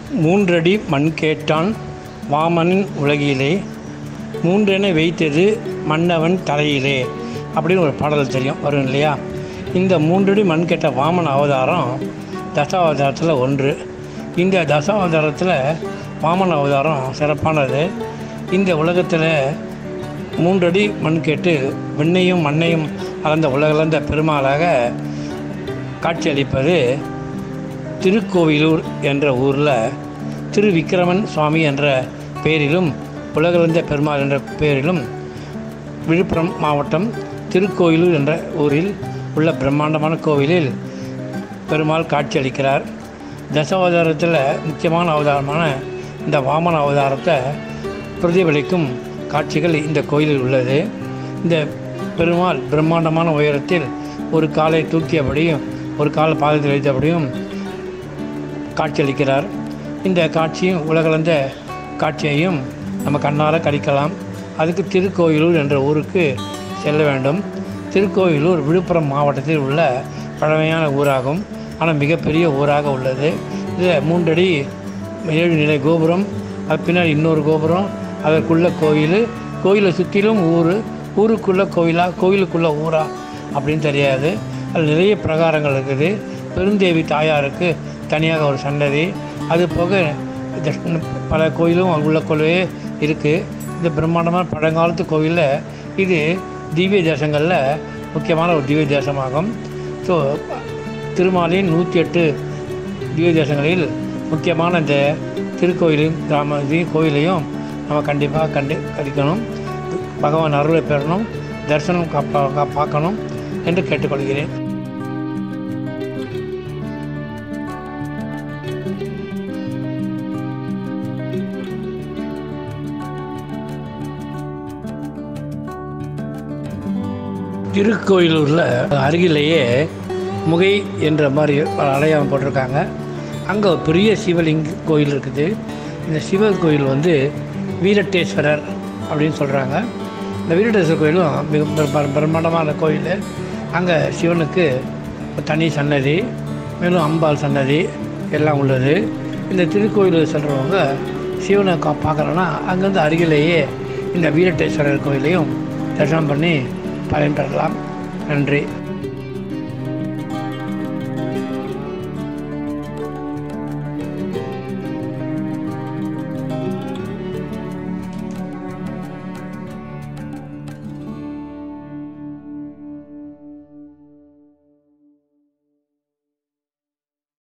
மூன்றடி மண் கேட்டான் வாமனின் உலகிலே மூன்றென வைத்தது மன்னவன் தலையிலே அப்படின்னு ஒரு பாடல் தெரியும் வரும் இல்லையா இந்த மூன்றடி மண் கேட்ட வாமன அவதாரம் தசாவதாரத்தில் ஒன்று இந்த தசாவதாரத்தில் வாமன அவதாரம் சிறப்பானது இந்த உலகத்தில் மூன்றடி மண் கேட்டு விண்ணையும் மண்ணையும் அளந்த உலகளந்த பெருமாளாக காட்சியளிப்பது திருக்கோவிலூர் என்ற ஊரில் திருவிக்கிரமன் சுவாமி என்ற பெயரிலும் உலகளந்த பெருமாள் என்ற பெயரிலும் விழுப்புரம் மாவட்டம் திருக்கோயிலூர் என்ற ஊரில் உள்ள பிரம்மாண்டமான கோவிலில் பெருமாள் காட்சியளிக்கிறார் தசாவதாரத்தில் முக்கியமான அவதாரமான இந்த வாமன அவதாரத்தை பிரதிபலிக்கும் காட்சிகள் இந்த கோயிலில் உள்ளது இந்த பெருமாள் பிரம்மாண்டமான உயரத்தில் ஒரு காலை தூக்கியபடியும் ஒரு காலை பாதத்தில் வைத்தபடியும் காட்சியளிக்கிறார் இந்த காட்சியும் உலகளந்த காட்சியையும் நம்ம கண்ணால் கழிக்கலாம் அதுக்கு திருக்கோயிலூர் என்ற ஊருக்கு செல்ல வேண்டும் திருக்கோயிலூர் விழுப்புரம் மாவட்டத்தில் உள்ள பழமையான ஊராகும் ஆனால் மிகப்பெரிய ஊராக உள்ளது இதில் மூன்றடி ஏழு நிலை கோபுரம் அது பின்னாடி இன்னொரு கோபுரம் அதற்குள்ள கோயில் கோயிலை சுற்றிலும் ஊர் ஊருக்குள்ள கோயிலா கோயிலுக்குள்ள ஊரா அப்படின்னு தெரியாது அதில் நிறைய பிரகாரங்கள் இருக்குது பெருந்தேவி தாயாருக்கு தனியாக ஒரு சன்னதி அது போக தட்சிண- பல கோயிலும் உள்ள கோயிலே இருக்குது இந்த பிரம்மாண்டமான பழங்காலத்து கோயிலில் இது திவ்ய தேசங்களில் முக்கியமான ஒரு திவ்ய தேசமாகும் ஸோ திருமாலின் நூற்றி எட்டு திவ்ய தேசங்களில் முக்கியமான இந்த திருக்கோயிலையும் கிராம இதையும் கோயிலையும் நம்ம கண்டிப்பாக கண்டு கழிக்கணும் பகவான் அருளை பெறணும் தரிசனம் கா- கா- பார்க்கணும் என்று கேட்டுக்கொள்கிறேன் திருக்கோயிலூரில் அருகிலேயே முகை என்ற மாதிரி ஒரு அடையாளம் போட்டிருக்காங்க அங்கே ஒரு பெரிய சிவலிங்க கோயில் இருக்குது இந்த சிவன் கோயில் வந்து வீரட்டேஸ்வரர் அப்படின்னு சொல்கிறாங்க இந்த வீரட்டேஸ்வரர் கோயிலும் மிக பிர- பிர- பிரம்மாண்டமான கோயில் அங்கே சிவனுக்கு தனி சன்னதி மேலும் அம்பாள் சன்னதி எல்லாம் உள்ளது இந்த திருக்கோயில் செல்றவங்க சிவனை கா பார்க்குறோன்னா அங்கேருந்து அருகிலேயே இந்த வீரட்டேஸ்வரர் கோயிலையும் தரிசனம் பண்ணி பயன்பெறலாம் நன்றி